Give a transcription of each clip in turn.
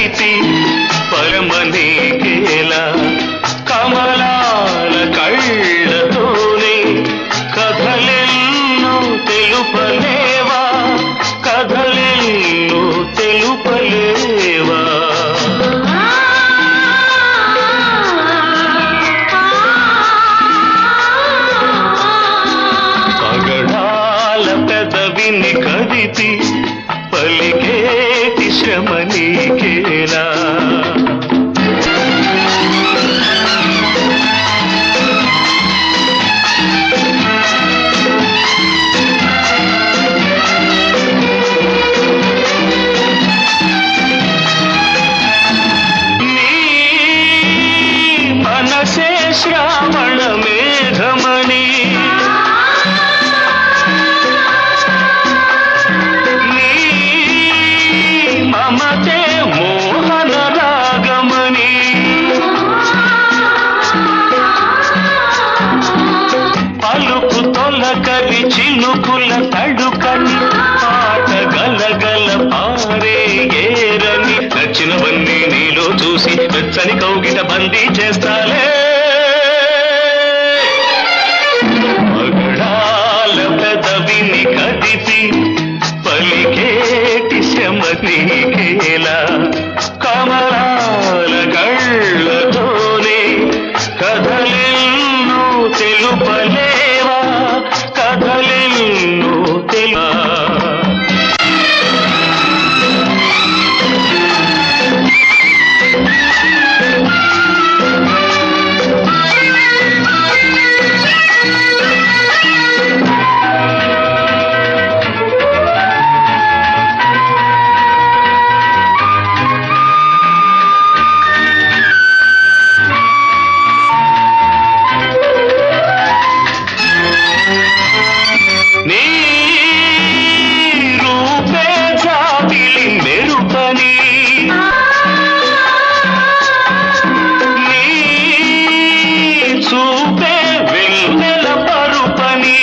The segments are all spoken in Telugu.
కదితి పరమనీకేలా కమలాల కళ్ళతోనే కథలెన్నో తెలుపలేవా కథలెన్నో తెలుపలేవా పగడాల పెదవిని కదితి పలికేటి శ్రమ నీకేలా నీ మనసే శ్రావణ మేఘమణి నీ మమతే మోహన రాగమణి పలుకు తొలకరి చినుకుల తడుకని పాట గలగల పారే ఏరని నచ్చినవన్నీ నీలో చూసి వెచ్చని కౌగిట బందీ చేస్తాలే పగడాల పెదవిని కదిపి పలికేటి శ్రమ నీకేలా కమలాల కళ్ళతోనే కథలెన్నో తెలుపలేవా కథలెన్నో తెలా నీ రూపే జాబిలి మెరుపని నీ చూపే వెన్నెల పరుపని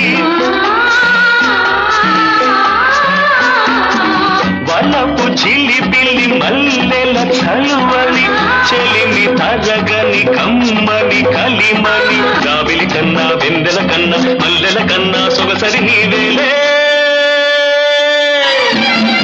వలపు చిలిపిల్లి మల్లెల చలువని చెలిమి తరగని కమ్మని కలిమని గాబిలి కన్నా వెన్నెల కన్నా మల్లెల కన్నా సొగసరి నీవేలే